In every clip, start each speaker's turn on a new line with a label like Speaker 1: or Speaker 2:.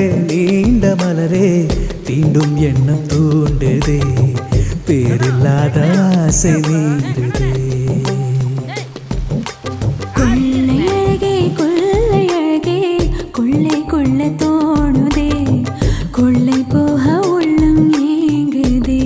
Speaker 1: மலரே நீண்ட மலரே தீண்டும் எண்ணம் தூண்டுதே பேரில்லாத ஆசை நீண்டுதே
Speaker 2: கொள்ளை அழகே கொள்ளை அழகே கொள்ளை கொள்ள தோணுதே கொள்ளை போக உள்ளம் ஏங்குதே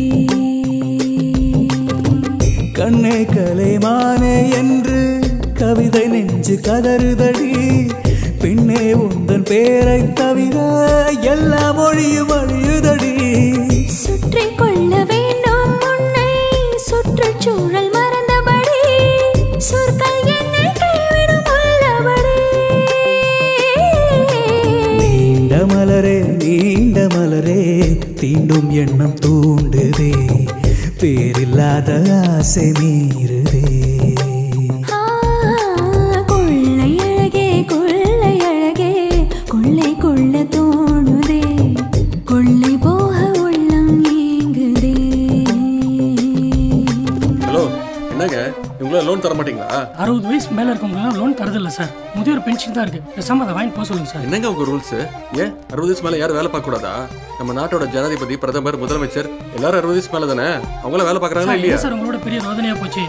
Speaker 1: கண்ணே கலைமானே என்று கவிதை நெஞ்சு கதறுதடி பின்னே உந்தன் பேரை தவிர எல்லா மொழியும் அழியுதடி
Speaker 2: சுற்றி கொள்ள வேண்டும் உன்னை சுற்றுச்சூழல் மறந்தபடி சொற்கள் என்னை கைவிடும் உள்ளபடி
Speaker 1: நீண்ட மலரே நீண்ட மலரே தீண்டும் எண்ணம் தூண்டுதே பேரில்லாத ஆசை மீறுதே
Speaker 2: ஆ, கொள்ளை அழகே கொள்ளை அழகே கொள்ளை கொள்ள தோணுதே கொள்ளை போக உள்ளம் ஏங்குதே
Speaker 3: ஹலோ என்னங்க இவங்கள லோன் தர மாட்டீங்களா
Speaker 4: அறுபது வயசு மேல இருக்கவங்கலாம் லோன் தரதில்ல சார் முதியோர் பென்ஷன் தான் இருக்கு பேசாம அதை வாங்கி போக சொல்லுங்க சார்
Speaker 3: என்னங்க உங்க ரூல்ஸ் ஏன் அறுபது வயசு மேல யாரும் வேலை பார்க்க கூடாதா நம்ம நாட்டோட ஜனாதிபதி பிரதமர் முதலமைச்சர் எல்லாரும் அறுபது வயசு மேல தானே அவங்கள வேலை பார்க்கறாங்களா
Speaker 4: சார்
Speaker 3: இல்லையா
Speaker 4: ஏன் சார் உங்களோட பெரிய ரோதனையா போச்சு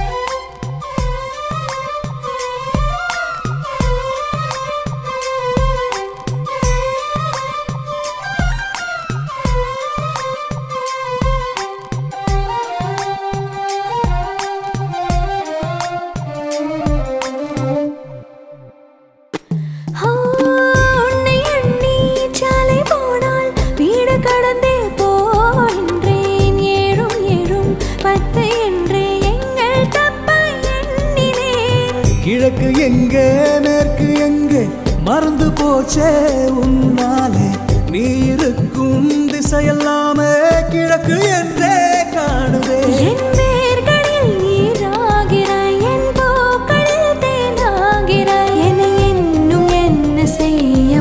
Speaker 2: ஆ, உன்னை எண்ணி சாலை போனால் வீடு கடந்தே போகின்றேன் ஏழும் ஏழும் பத்து என்று எங்கள் தப்பை எண்ணினேன்
Speaker 1: கிழக்கு எங்கே மேற்கு எங்கே மறந்து போச்சே உன்னாலே நீ இருக்கும் திசையெல்லாமே கிழக்கு என்றே காணுதே
Speaker 2: என் வேர்களில் நீராகிறாய் என் பூக்களில் தேனாகிறாய் என்னை இன்னும் என்ன செய்ய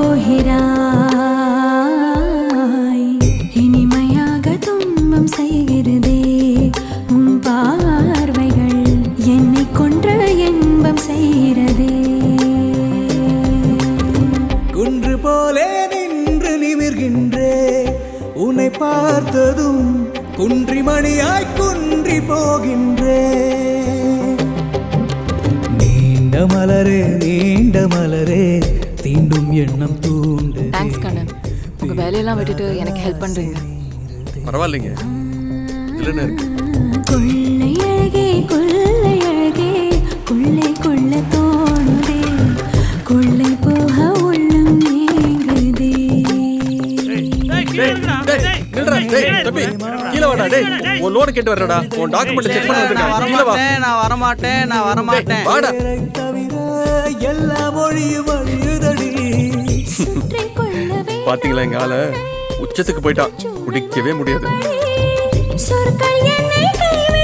Speaker 2: போகிறாய் இனிமையாக துன்பம் செய்கிறதே உன் பார்வைகள் என்னை கொன்ற இன்பம் செய்கிறதே
Speaker 1: குன்று போலே நின்று நிமிர்கின்றே உன்னை பார்த்ததும் குன்றி மணியாய் குன்றி போகின்றே நீண்ட மலரே நீண்ட மலரே தீண்டும் எண்ணம் தூண்டு
Speaker 5: தேங்க்ஸ் கண்ணன் உங்க வேலையெல்லாம் விட்டுட்டு எனக்கு ஹெல்ப் பண்றீங்க
Speaker 3: பரவாயில்லைங்க இதுல என்ன இருக்கு
Speaker 2: கொள்ளை அழகே கொள்ளை அழகே கொள்ளை கொள்ள தோணுதே கொள்ளை போக உள்ளம் ஏங்குதே
Speaker 3: டேய், நில்றா, டேய், தம்பி, கீழ வாடா, டேய். உன் loan கேட்டு வர்றேடா. உன் document check பண்ண வந்திருக்கேன்.
Speaker 6: நான்
Speaker 3: கீழ வா.
Speaker 6: வரமாட்டேன் நான் வரமாட்டேன் நான் வரமாட்டேன்
Speaker 3: வாடா.
Speaker 1: பேரை தவிர எல்லா மொழியும் அழியுதடி
Speaker 2: சுற்றி கொள்ளவே
Speaker 3: பாத்தீங்களா எங்க ஆள உச்சத்துக்கு போயிட்டான் குடிக்கவே முடியாது
Speaker 2: சொற்கள் என்னை கைவிடும்